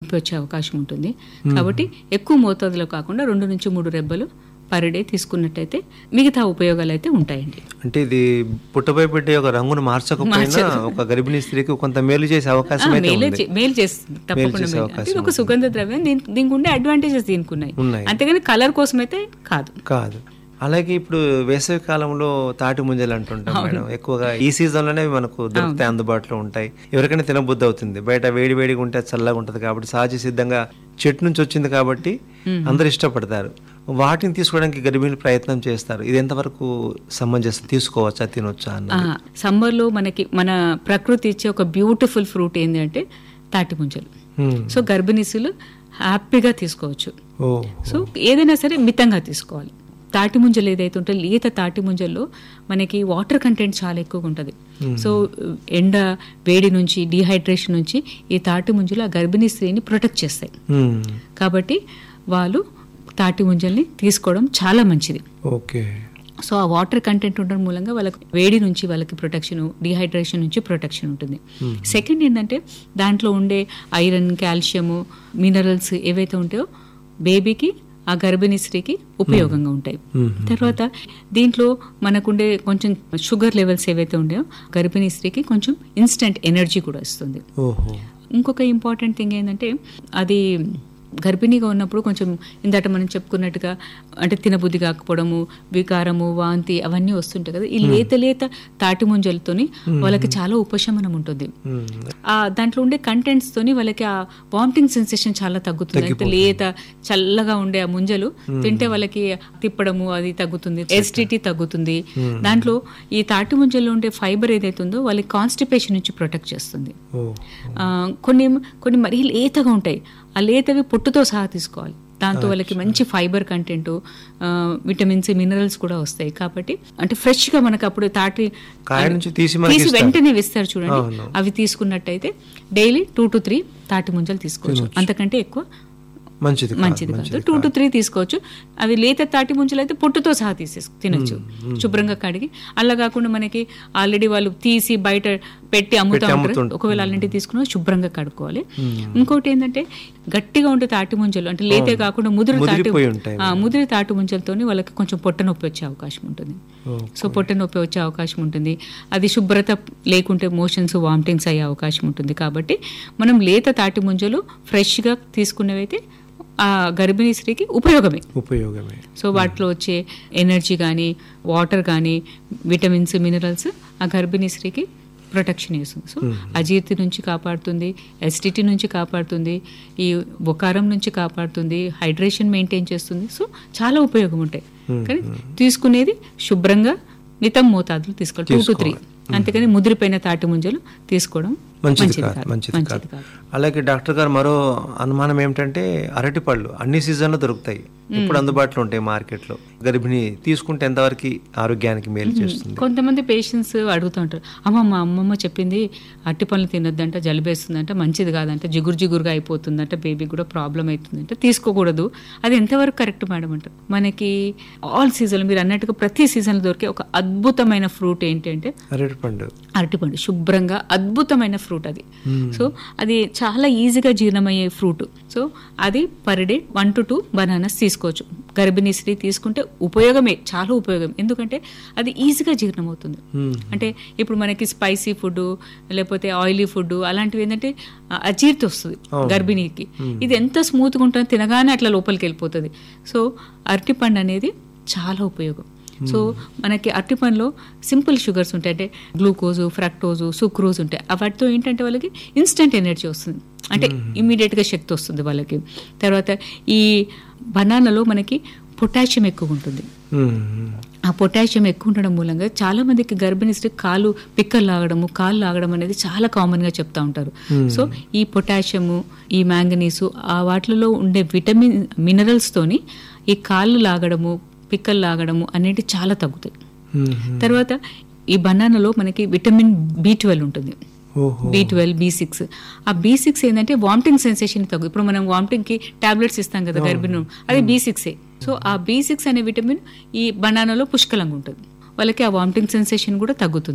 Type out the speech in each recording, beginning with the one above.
వచ్చే అవకాశం ఉంటుంది కాబట్టి ఎక్కువ మోతాదులో కాకుండా రెండు నుంచి మూడు రెబ్బలు పర్ డే తీసుకున్నట్టయితే మిగతా ఉపయోగాలు అయితే ఉంటాయండి అంటే ఇది పుట్టపై పెట్టే ఒక రంగును మార్చకపోయినా ఒక గర్భిణీ స్త్రీకి కొంత మేలు చేసే అవకాశం అయితే మేలు ఉంది చే- మేలు చేస్తుంది తప్పకుండా చేసే మేలు. అవకాశం అంటే ఇది ఒక సుగంధ ద్రవ్యం దీని- దీనికి ఉండే అడ్వాంటేజెస్ దీనికి ఉన్నాయి ఉన్నాయి. అంతేగాని కలర్ కోసం అయితే కాదు కాదు అలాగే ఇప్పుడు వేసవి కాలంలో తాటి ముంజలు అంటుంటాం మేడం ఎక్కువగా ఈ సీజన్ లోనే మనకు దొరుకుతాయి అందుబాటులో ఉంటాయి ఎవరికైనా తినబుద్ధి అవుతుంది బయట వేడి వేడిగా ఉంటే అది చల్లగా ఉంటది కాబట్టి సహజ సిద్ధంగా చెట్టు నుంచి వచ్చింది కాబట్టి అందరు ఇష్టపడతారు వాటిని తీసుకోవడానికి గర్భిణీలు ప్రయత్నం చేస్తారు ఇది ఎంతవరకు సమంజసం తీసుకోవచ్చా తినొచ్చా అన్న సమ్మర్ లో మనకి మన ప్రకృతి ఇచ్చే ఒక బ్యూటిఫుల్ ఫ్రూట్ ఏంటి అంటే తాటి ముంజలు హ్మ్. సో గర్భిణీసులు హ్యాపీగా తీసుకోవచ్చు ఓ సో ఏదైనా సరే మితంగా తీసుకోవాలి తాటి ముంజలు ఏదైతే ఉంటే లేత తాటి ముంజల్లో మనకి వాటర్ కంటెంట్ చాలా ఎక్కువగా ఉంటుంది సో ఎండ వేడి నుంచి డిహైడ్రేషన్ నుంచి ఈ తాటి ముంజలు ఆ గర్భిణీ స్త్రీని ప్రొటెక్ట్ చేస్తాయి హ్మ్. కాబట్టి వాళ్ళు తాటి ముంజల్ని తీసుకోవడం చాలా మంచిది ఓకే సో ఆ వాటర్ కంటెంట్ ఉండడం మూలంగా వాళ్ళకి వేడి నుంచి వాళ్ళకి ప్రొటెక్షన్ డిహైడ్రేషన్ నుంచి ప్రొటెక్షన్ ఉంటుంది సెకండ్ ఏంటంటే దాంట్లో ఉండే ఐరన్ కాల్షియము మినరల్స్ ఏవైతే ఉంటాయో బేబీకి ఆ గర్భిణీ స్త్రీకి ఉపయోగంగా ఉంటాయి తర్వాత దీంట్లో మనకుండే కొంచెం షుగర్ లెవెల్స్ ఏవైతే ఉన్నాయో గర్భిణీ స్త్రీకి కొంచెం ఇన్స్టెంట్ ఎనర్జీ కూడా ఇస్తుంది ఓహో ఇంకొక ఇంపార్టెంట్ థింగ్ ఏంటంటే అది గర్భిణీగా ఉన్నప్పుడు కొంచెం ఇందాట మనం చెప్పుకున్నట్టుగా అంటే తినబుద్ధి కాకపోవడము వికారము వాంతి అవన్నీ వస్తుంటాయి కదా ఈ లేత లేత తాటి ముంజలతోని వాళ్ళకి చాలా ఉపశమనం ఉంటుంది హ్మ్. ఆ దాంట్లో ఉండే కంటెంట్స్ తోని వాళ్ళకి ఆ వామిటింగ్ సెన్సేషన్ చాలా తగ్గుతుంది అయితే లేత చల్లగా ఉండే ఆ ముంజలు తింటే వాళ్ళకి తిప్పడము అది తగ్గుతుంది ఎసిడిటీ తగ్గుతుంది దాంట్లో ఈ తాటి ముంజల్లో ఉండే ఫైబర్ ఏదైతే ఉందో వాళ్ళకి కాన్స్టిపేషన్ నుంచి ప్రొటెక్ట్ చేస్తుంది ఓ ఆ, కొన్ని కొన్ని మరీ లేతగా ఉంటాయి ఆ లేతవి పొట్టుతో సహా తీసుకోవాలి దాంతో వాళ్ళకి మంచి ఫైబర్ కంటెంట్ విటమిన్స్ మినరల్స్ కూడా వస్తాయి కాబట్టి అంటే ఫ్రెష్ గా మనకు అప్పుడు తాటి కాయ నుంచి తీసి మనకి తీసి ఇస్తారు. వెంటనే వేస్తారు చూడండి అవును. అవి తీసుకున్నట్టయితే డైలీ టూ టు త్రీ తాటి ముంజలు తీసుకోవచ్చు అంతకంటే ఎక్కువ మంచిది కాదు, మంచిది కాదు టూ టు త్రీ తీసుకోవచ్చు అవి లేత తాటి ముంజలు అయితే పొట్టుతో సహా తీసేసి తినొచ్చు శుభ్రంగా కడిగి అలా కాకుండా మనకి ఆల్రెడీ వాళ్ళు తీసి బయట పెట్టి అమ్ముతా ఉంటారు అమ్ముతుంటారు. ఒకవేళ అలాంటివి తీసుకున్నా శుభ్రంగా కడుక్కోవాలి ఇంకోటి ఏంటంటే గట్టిగా ఉండే తాటి ముంజలు అంటే లేతే కాకుండా ముదురు తాటి ముదిరిపోయి ఉంటాయి. ఆ, ముదిరి తాటి ముంజలతోని వాళ్ళకి కొంచెం పొట్ట నొప్పి వచ్చే అవకాశం ఉంటుంది సో పొట్ట నొప్పి వచ్చే అవకాశం ఉంటుంది అది శుభ్రత లేకుంటే మోషన్స్ వామిటింగ్స్ అయ్యే అవకాశం ఉంటుంది కాబట్టి మనం లేత తాటి ముంజలు ఫ్రెష్గా తీసుకునేవైతే ఆ గర్భిణీ స్త్రీకి ఉపయోగమే ఉపయోగమే సో వాటిలో వచ్చే ఎనర్జీ కానీ వాటర్ కానీ విటమిన్స్ మినరల్స్ ఆ గర్భిణీ స్త్రీకి ప్రొటెక్షన్ ఇస్తుంది సో అజీర్తి నుంచి కాపాడుతుంది ఎసిడిటీ నుంచి కాపాడుతుంది ఈ బొకారం నుంచి కాపాడుతుంది హైడ్రేషన్ మెయింటైన్ చేస్తుంది సో చాలా ఉపయోగం ఉంటాయి కానీ తీసుకునేది శుభ్రంగా మితం మోతాదులు తీసుకోవాలి టూ టు త్రీ అంతేకాని ముదిరిపోయిన తాటి ముంజలు తీసుకోవడం మంచిది కాదు మంచిది కాదు అలాగే డాక్టర్ గారు మరో అనుమానం ఏమిటంటే అరటి పళ్ళు అన్ని సీజన్లో దొరుకుతాయి ఇప్పుడు అందుబాటులో ఉంటాయి మార్కెట్లో గర్భిణి తీసుకుంటే ఎంతవరకు ఆరోగ్యానికి మేలు చేస్తుంది కొంతమంది పేషెంట్స్ అడుగుతూ ఉంటారు అమ్మ మా అమ్మమ్మ చెప్పింది అట్టి పనులు తినొద్దంట జలుబేస్తుందంట మంచిది కాదంట జిగురు జిగురుగా అయిపోతుందంట బేబీ కూడా ప్రాబ్లం అవుతుందంట తీసుకోకూడదు అది ఎంతవరకు కరెక్ట్ మేడం అంటారు మనకి ఆల్ సీజన్ మీరు అన్నట్టుగా ప్రతి సీజన్లో దొరికే ఒక అద్భుతమైన ఫ్రూట్ ఏంటంటే అరటి పండు అరటిపండు శుభ్రంగా అద్భుతమైన ఫ్రూట్ అది సో అది చాలా ఈజీగా జీర్ణమయ్యే ఫ్రూట్ సో అది per day one to two bananas తీసుకోవచ్చు గర్భిణీ స్త్రీ తీసుకుంటే ఉపయోగమే చాలా ఉపయోగం ఎందుకంటే అది ఈజీగా జీర్ణమవుతుంది అంటే ఇప్పుడు మనకి స్పైసీ ఫుడ్ లేకపోతే ఆయిలీ ఫుడ్ అలాంటివి ఏంటంటే ఆ, అజీర్తి వస్తుంది గర్భిణీకి ఇది ఎంత స్మూత్గా ఉంటుందో తినగానే అట్లా లోపలికి వెళ్ళిపోతుంది సో అరటిపండు అనేది చాలా ఉపయోగం సో మనకి అరటి పండ్లో సింపుల్ షుగర్స్ ఉంటాయి అంటే గ్లూకోజు ఫ్రక్టోజు సుక్రోజ్ ఉంటాయి ఆ వాటితో ఏంటంటే వాళ్ళకి ఇన్స్టెంట్ ఎనర్జీ వస్తుంది అంటే immediate గా శక్తి వస్తుంది వాళ్ళకి తర్వాత ఈ బనానాలో మనకి పొటాషియం ఎక్కువ ఉంటుంది మ్మ్. ఆ పొటాషియం ఎక్కువ ఉండడం మూలంగా చాలా మందికి గర్భిణీ స్త్రీ కాలు పిక్కలు లాగడము కాలు లాగడం అనేది చాలా కామన్ గా చెప్తా ఉంటారు సో ఈ పొటాషియము ఈ మ్యాంగనీసు ఆ వాటిలో ఉండే విటమిన్ మినరల్స్ తోని ఈ కాళ్ళు లాగడము పిక్కలు లాగడము అనేవి చాలా తగ్గుతాయి మ్మ్. తర్వాత ఈ బనానాలో మనకి విటమిన్ బి ట్వెల్వ్ ఉంటుంది ఓహో బి ట్వెల్వ్ బి సిక్స్ ఆ బి సిక్స్ ఏంటంటే వామిటింగ్ సెన్సేషన్ తగ్గు ఇప్పుడు మనం వామిటింగ్ కి టాబ్లెట్స్ ఇస్తాం కదా గర్భిణి అది బి సిక్సే సో ఆ బి సిక్స్ అనే విటమిన్ ఈ బనానాలో పుష్కలంగా ఉంటుంది వాళ్ళకి ఆ వామిటింగ్ సెన్సేషన్ కూడా తగ్గుతుంది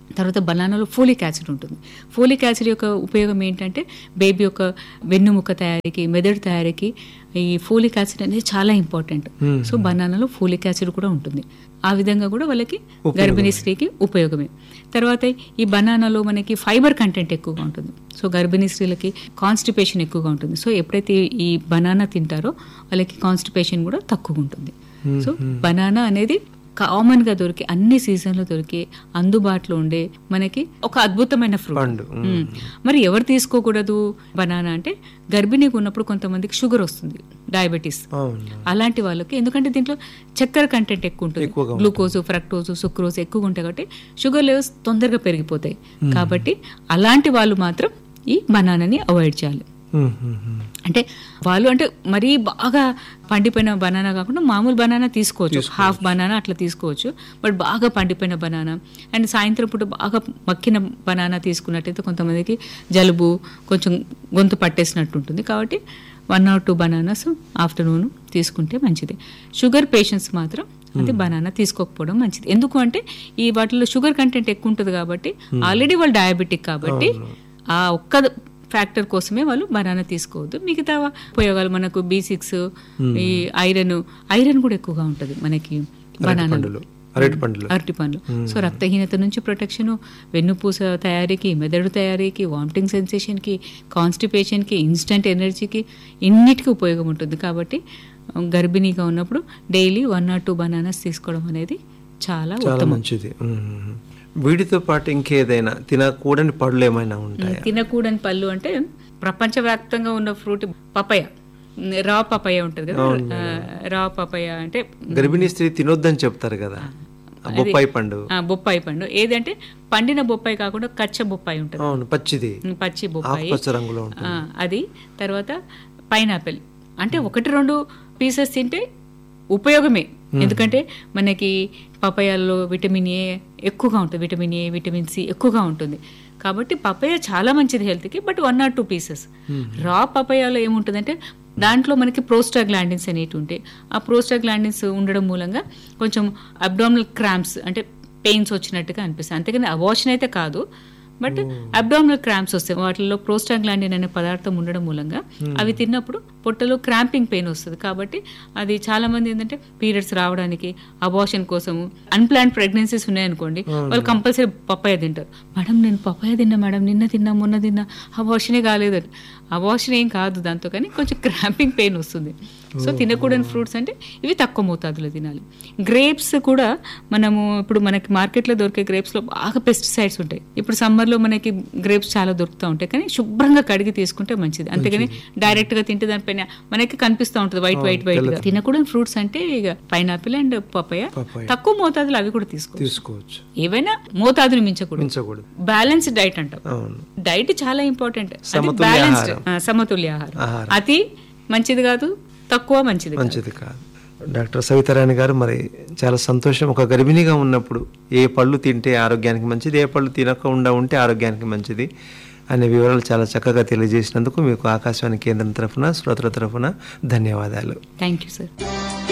తర్వాత బనానాలో ఫోలిక్ యాసిడ్ ఉంటుంది ఫోలిక్ యాసిడ్ యొక్క ఉపయోగం ఏంటంటే బేబీ యొక్క వెన్నుముక్క తయారీకి మెదడు తయారీకి ఈ ఫోలిక్ యాసిడ్ అనేది చాలా ఇంపార్టెంట్ సో బనానాలో ఫోలిక్ యాసిడ్ కూడా ఉంటుంది ఆ విధంగా కూడా వాళ్ళకి గర్భిణీ స్త్రీకి ఉపయోగమే తర్వాత ఈ బనానాలో మనకి ఫైబర్ కంటెంట్ ఎక్కువగా ఉంటుంది సో గర్భిణీ స్త్రీలకి కాన్స్టిపేషన్ ఎక్కువగా ఉంటుంది సో ఎప్పుడైతే ఈ బనానా తింటారో వాళ్ళకి కాన్స్టిపేషన్ కూడా తక్కువ ఉంటుంది సో బనానా అనేది కామన్ గా దొరికే అన్ని సీజన్లో దొరికే అందుబాటులో ఉండే మనకి ఒక అద్భుతమైన ఫ్రూట్ పండు. మ్మ్. మరి ఎవరు తీసుకోకూడదు బనానా అంటే గర్భిణీగా ఉన్నప్పుడు కొంతమందికి షుగర్ వస్తుంది డయాబెటీస్ అవును అలాంటి వాళ్ళకి ఎందుకంటే దీంట్లో చక్కెర కంటెంట్ ఎక్కువ ఉంటుంది ఎక్కువగా గ్లూకోజ్ ఫ్రక్టోజ్ సుక్రోజ్ ఎక్కువగా ఉంటాయి కాబట్టి షుగర్ లెవెల్స్ తొందరగా పెరిగిపోతాయి కాబట్టి అలాంటి వాళ్ళు మాత్రం ఈ బనానాని అవాయిడ్ చేయాలి మ్మ్, మ్మ్, మ్మ్. అంటే వాళ్ళు అంటే మరీ బాగా పండిపోయిన బనానా కాకుండా మామూలు బనానా తీసుకోవచ్చు హాఫ్ బనానా అట్లా తీసుకోవచ్చు బట్ బాగా పండిపోయిన బనానా అండ్ సాయంత్రం పూట బాగా మక్కిన బనానా తీసుకున్నట్టయితే కొంతమందికి జలుబు కొంచెం గొంతు పట్టేసినట్టు ఉంటుంది కాబట్టి one or two bananas afternoon తీసుకుంటే మంచిది షుగర్ పేషెంట్స్ మాత్రం అది బనానా తీసుకోకపోవడం మంచిది ఎందుకు అంటే ఈ వాటిలో షుగర్ కంటెంట్ ఎక్కువ ఉంటుంది కాబట్టి ఆల్రెడీ వాళ్ళు డయాబెటిక్ కాబట్టి ఆ ఒక్క ఫ్యాక్టర్ కోసమే వాళ్ళు బనానా తీసుకోవద్దు మిగతా ఉపయోగాలు మనకు బి సిక్స్ ఈ ఐరన్ ఐరన్ కూడా ఎక్కువగా ఉంటుంది మనకి బనానా పండులు అరటి పండులు అరటి పండ్లు సో రక్తహీనత నుంచి ప్రొటెక్షన్ వెన్నుపూస తయారీకి మెదడు తయారీకి వామిటింగ్ సెన్సేషన్కి కాన్స్టిపేషన్కి ఇన్స్టంట్ ఎనర్జీకి ఇన్నిటికీ ఉపయోగం ఉంటుంది కాబట్టి గర్భిణీగా ఉన్నప్పుడు daily one or two bananas తీసుకోవడం అనేది చాలా చాలా ఉత్తమం మంచిది మ్మ్. వీటితో పాటు ఇంకేదైనా తినకూడని పళ్ళు ఏమైనా ఉంటాయా తినకూడని పళ్ళు అంటే ప్రపంచవ్యాప్తంగా ఉన్న ఫ్రూట్ పపయ రా పపయ ఉంటుంది కదా ఆ, రా పపయ అంటే గర్భిణీ స్త్రీ తినొద్దని చెప్తారు కదా ఆ బొప్పాయి పండు ఆ, బొప్పాయి పండు ఏదంటే పండిన బొప్పాయి కాకుండా కచ్చ బొప్పాయి ఉంటుంది అవును పచ్చిది పచ్చి బొప్పాయి ఆకుపచ్చ రంగులో ఉంటుంది ఆ, అది తర్వాత పైనాపిల్ అంటే ఒకటి రెండు పీసెస్ తింటే ఉపయోగమే ఎందుకంటే మనకి పపాయాల్లో విటమిన్ ఏ ఎక్కువగా ఉంటుంది విటమిన్ ఏ విటమిన్ సి ఎక్కువగా ఉంటుంది కాబట్టి పపాయ చాలా మంచిది హెల్త్కి but one or two pieces raw పపాయాలో ఏముంటుందంటే దాంట్లో మనకి ప్రోస్టాగ్లాండిన్స్ అనేవి ఉంటాయి ఆ ప్రోస్టాగ్లాండిన్స్ ఉండడం మూలంగా కొంచెం అబ్డామినల్ క్రాంప్స్ అంటే పెయిన్స్ వచ్చినట్టుగా అనిపిస్తుంది అంతేగాని అవాషన్ అయితే కాదు బట్ అబ్డామినల్ క్రాంప్స్ వస్తాయి వాటిలో ప్రోస్టాగ్లాండిన్ అనే పదార్థం ఉండడం మూలంగా అవి తిన్నప్పుడు పొట్టలో క్రాంపింగ్ పెయిన్ వస్తుంది కాబట్టి అది చాలా మంది ఏంటంటే పీరియడ్స్ రావడానికి అబార్షన్ కోసము అన్ప్లాన్ ప్రెగ్నెన్సీస్ ఉన్నాయనుకోండి వాళ్ళు కంపల్సరీ పప్పాయ తింటారు మేడం నేను పప్పాయ తిన్నా మేడం నిన్న తిన్నా మొన్న తిన్నా అబార్షనే కాలేదని అబార్షన్ ఏం కాదు దాంతో కానీ కొంచెం క్రాంపింగ్ పెయిన్ వస్తుంది సో తినకూడని ఫ్రూట్స్ అంటే ఇవి తక్కువ మోతాదులో తినాలి గ్రేప్స్ కూడా మనము ఇప్పుడు మనకి మార్కెట్లో దొరికే గ్రేప్స్లో బాగా పెస్టిసైడ్స్ ఉంటాయి ఇప్పుడు సమ్మర్లో మనకి గ్రేప్స్ చాలా దొరుకుతూ ఉంటాయి కానీ శుభ్రంగా కడిగి తీసుకుంటే మంచిది అంతేగాని డైరెక్ట్ గా తింటే దానిపైన మనకి కనిపిస్తూ ఉంటుంది వైట్ వైట్ వైట్ గా తినకూడని ఫ్రూట్స్ అంటే ఇక పైనాపిల్ అండ్ పపాయ పపాయ. తక్కువ మోతాదులో అవి కూడా తీసుకో తీసుకోవచ్చు ఏవైనా మోతాదుని మించకూడదు మించకూడదు బ్యాలెన్స్డ్ డైట్ అంటాం అవును డైట్ చాలా ఇంపార్టెంట్ అది సమతుల్య బ్యాలెన్స్డ్ ఆహారం. సమతుల్య ఆహారం ఆహారం. అతి మంచిది కాదు తక్కువ మంచిది కాదు. మంచిది కాదు డాక్టర్ సవితారాణి గారు మరి చాలా సంతోషం ఒక గర్భిణిగా ఉన్నప్పుడు ఏ పళ్ళు తింటే ఆరోగ్యానికి మంచిది ఏ పళ్ళు తినకుండా ఉంటే ఆరోగ్యానికి మంచిది అనే వివరాలు చాలా చక్కగా తెలియజేసినందుకు మీకు ఆకాశవాణి కేంద్రం తరఫున శ్రోతల తరఫున ధన్యవాదాలు thank you sir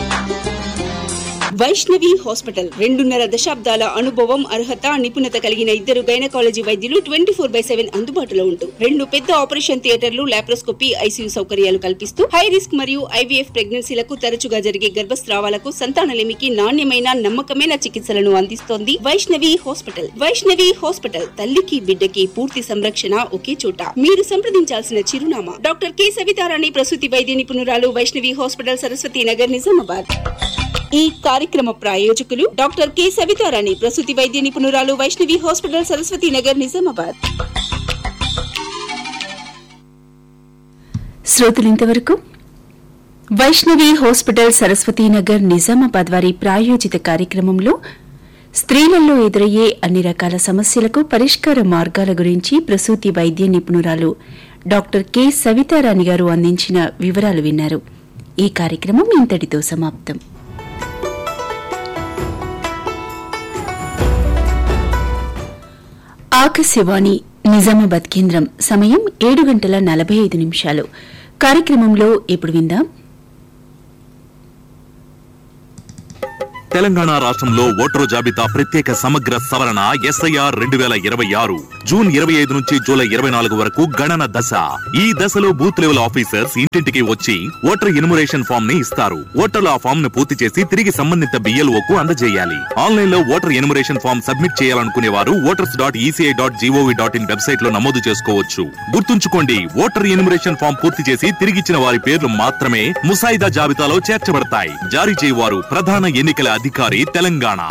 Vaishnavi hospital రెండున్నర దశాబ్దాల అనుభవం అర్హత నిపుణత కలిగిన ఇద్దరు గైనకాలజీ వైద్యులు ట్వంటీ ఫోర్ బై సెవెన్ అందుబాటులో ఉంటూ రెండు పెద్ద ఆపరేషన్ థియేటర్లు లాప్రోస్కోపీ ఐసీయూ సౌకర్యాలు కల్పిస్తూ హై రిస్క్ మరియు ఐవీఎఫ్ ప్రెగ్నెన్సీలకు తరచుగా జరిగే గర్భస్రావాలకు సంతానలేమికి నాణ్యమైన నమ్మకమైన చికిత్సలను అందిస్తోంది వైష్ణవి హాస్పిటల్ వైష్ణవి హాస్పిటల్ తల్లికి బిడ్డకి పూర్తి సంరక్షణ ఒకే చోట మీరు సంప్రదించాల్సిన చిరునామా డాక్టర్ కె సవితారాణి ప్రసూతి వైద్య నిపుణురాలు వైష్ణవి హాస్పిటల్ సరస్వతి నగర్ నిజామాబాద్ ఈ కార్యక్రమ ప్రాయోజకులు డాక్టర్ కె సవితారాణి ప్రసూతి వైద్య నిపుణురాలు వైష్ణవి హాస్పిటల్ సరస్వతి నగర్ నిజామాబాద్ శ్రోతలు ఇంతవరకు వైష్ణవి హాస్పిటల్ సరస్వతి నగర్ నిజామాబాద్ వారి ప్రాయోజిత కార్యక్రమంలో స్త్రీలలో ఎదురయ్యే అన్ని రకాల సమస్యలకు పరిష్కార మార్గాల గురించి ప్రసూతి వైద్య నిపుణురాలు డాక్టర్ కె సవితారాణి గారు అందించిన వివరాలు విన్నారు ఈ కార్యక్రమం ఇంతటితో సమాప్తం ఆకాశవాణి నిజామాబాద్ కేంద్రం సమయం ఏడు గంటల నలభై ఐదు నిమిషాలు కార్యక్రమంలో ఇప్పుడు విందాం తెలంగాణ రాష్ట్రంలో ఓటరు జాబితా ప్రత్యేక సమగ్ర సవరణ ఎస్ఐఆర్ రెండు వేల ఇరవై ఆరు జూన్ ఇరవై ఐదు నుంచి జూలై ఇరవై నాలుగు వరకు గణన దశ ఈ దశలో బూత్ లెవెల్ ఆఫీసర్స్ ఇంటింటికి వచ్చి ఓటర్ ఎన్యుమరేషన్ ఫామ్ ని ఇస్తారు ఓటర్లు ఆ ఫామ్ ను పూర్తి చేసి తిరిగి సంబంధిత బిఎల్ఓ కు అందజేయాలి ఆన్లైన్ లో ఓటర్ ఎన్యుమరేషన్ ఫామ్ సబ్మిట్ చేయాలనుకునే వారు voters dot ECI dot GOV dot in website లో నమోదు చేసుకోవచ్చు గుర్తుంచుకోండి ఓటర్ ఎన్యుమరేషన్ ఫామ్ పూర్తి చేసి తిరిగిచ్చిన వారి పేర్లు మాత్రమే ముసాయిదా జాబితాలో చేర్చబడతాయి జారీ చేయవారు ప్రధాన ఎన్నికల అధికారి తెలంగాణ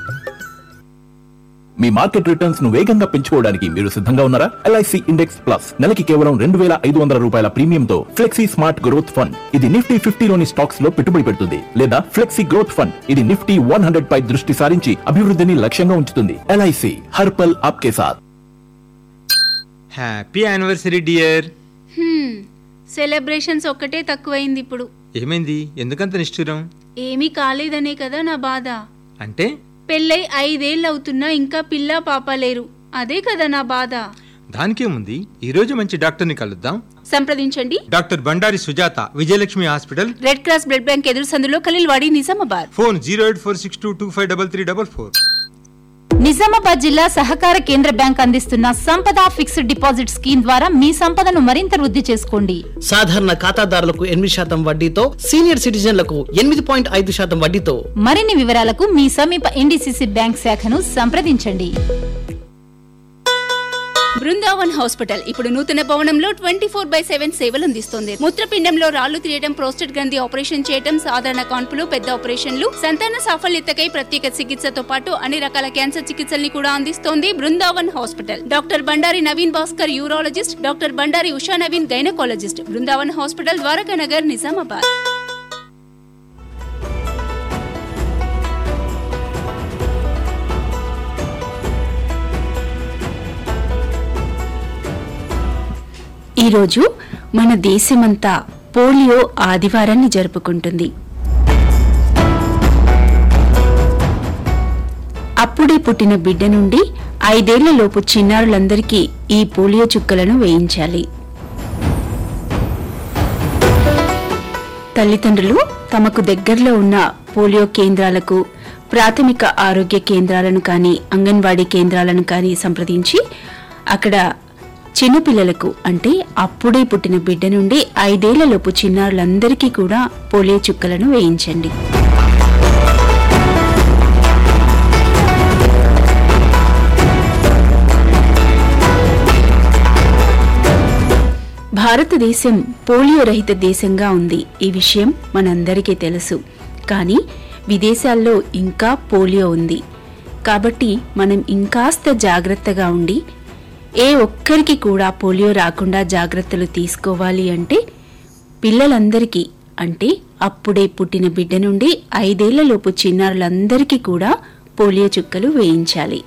మీ మార్కెట్ రిటర్న్స్ ను వేగంగా పెంచుకోవడానికి మీరు సిద్ధంగా ఉన్నారా ఎల్ఐసి ఇండెక్స్ ప్లస్ నెలకి కేవలం రెండు వేల ఐదు వందల రూపాయల ప్రీమియంతో ఫ్లెక్సీ స్మార్ట్ గ్రోత్ ఫండ్ ఇది నిఫ్టీ ఫిఫ్టీలోని స్టాక్స్ లో పెట్టుబడి పెడుతుంది లేదా ఫ్లెక్సీ గ్రోత్ ఫండ్ ఇది నిఫ్టీ వన్ హండ్రెడ్ పై దృష్టి సారించి అభివృద్ధిని లక్ష్యంగా ఉంచుతుంది ఎల్ఐసి హర్పల్ ఆప్కే సాథ్ happy anniversary dear hmm, celebrations ఒక్కటే తక్కువైంది ఇప్పుడు ఏమైంది ఎందుకంత నిష్ఠురం ఏమీ కాలేదనే కదా నా బాధ అంటే పెళ్ళై ఐదేళ్ళవుతున్నా ఇంకా పిల్ల పాప లేరు అదే కదా నా బాధ దానికేముంది ఈ రోజు మంచి డాక్టర్ని కలుద్దాం సంప్రదించండి doctor Bandari Sujatha Vijayalakshmi hospital Red Cross blood bank ఎదురు సందులో Khaleelwadi Nizamabad phone zero eight four six two two five double three double four Nizamabad జిల్లా సహకార కేంద్ర బ్యాంక్ అందిస్తున్న సంపద ఫిక్స్డ్ డిపాజిట్ స్కీమ్ ద్వారా మీ సంపదను మరింత వృద్ధి చేసుకోండి సాధారణ ఖాతాదారులకు ఎనిమిది శాతం వడ్డీతో సీనియర్ సిటిజన్లకు ఎనిమిది పాయింట్ ఐదు శాతం వడ్డీతో మరిన్ని వివరాలకు మీ సమీప ఎన్డీసీసీ బ్యాంక్ శాఖను సంప్రదించండి బృందావన్ హాస్పిటల్ ఇప్పుడు నూతన భవనంలో ట్వంటీ ఫోర్ బై సెవెన్ సేవలు అందిస్తుంది మూత్రపిండంలో రాళ్లు తీయడం ప్రోస్టేట్ గ్రంథి ఆపరేషన్ చేయడం సాధారణ కాన్పులు పెద్ద ఆపరేషన్లు సంతాన సాఫల్యతకై ప్రత్యేక చికిత్సతో పాటు అన్ని రకాల క్యాన్సర్ చికిత్సల్ని కూడా అందిస్తోంది Brindavan hospital doctor Bandari Naveen Bhaskar urologist doctor Bandari Usha Naveen gynaecologist Brindavan hospital Dwaraka Nagar Nizamabad ఈరోజు మన దేశమంతా పోలియో ఆదివారాన్ని జరుపుకుంటుంది అప్పుడే పుట్టిన బిడ్డ నుండి ఐదేళ్లలోపు చిన్నారులందరికీ ఈ పోలియో చుక్కలను వేయించాలి తల్లిదండ్రులు తమకు దగ్గరలో ఉన్న పోలియో కేంద్రాలకు ప్రాథమిక ఆరోగ్య కేంద్రాలను కానీ అంగన్వాడీ కేంద్రాలను కానీ సంప్రదించి అక్కడ చిన్నపిల్లలకు అంటే అప్పుడే పుట్టిన బిడ్డ నుండి ఐదేళ్లలోపు చిన్నారులందరికీ కూడా పోలియో చుక్కలను వేయించండి భారతదేశం పోలియో రహిత దేశంగా ఉంది ఈ విషయం మనందరికీ తెలుసు కానీ విదేశాల్లో ఇంకా పోలియో ఉంది కాబట్టి మనం ఇంకాస్త జాగ్రత్తగా ఉండి ఏ ఒక్కరికి కూడా పోలియో రాకుండా జాగ్రత్తలు తీసుకోవాలి అంటే పిల్లలందరికీ అంటే అప్పుడే పుట్టిన బిడ్డ నుండి ఐదేళ్లలోపు చిన్నారులందరికీ కూడా పోలియో చుక్కలు వేయించాలి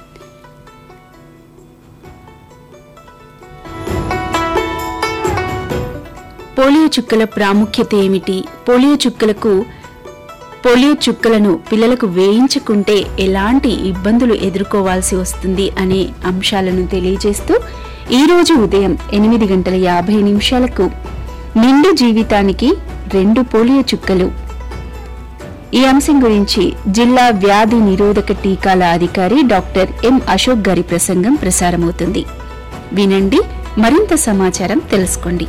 పోలియో చుక్కల ప్రాముఖ్యత ఏమిటి పోలియో చుక్కలకు పోలియో చుక్కలను పిల్లలకు వేయించుకుంటే ఎలాంటి ఇబ్బందులు ఎదుర్కోవాల్సి వస్తుంది అనే అంశాలను తెలియజేస్తూ ఈ రోజు ఉదయం ఎనిమిది గంటల యాభై నిమిషాలకు నిండు జీవితానికి రెండు పోలియో చుక్కలు ఈ అంశం గురించి జిల్లా వ్యాధి నిరోధక టీకాల అధికారి డాక్టర్ ఎం అశోక్ గారి ప్రసంగం ప్రసారమవుతుంది వినండి మరింత సమాచారం తెలుసుకోండి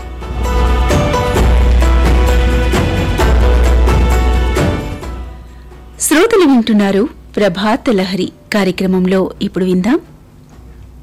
శ్రోతలు వింటున్నారు ప్రభాత లహరి కార్యక్రమంలో ఇప్పుడు విందాం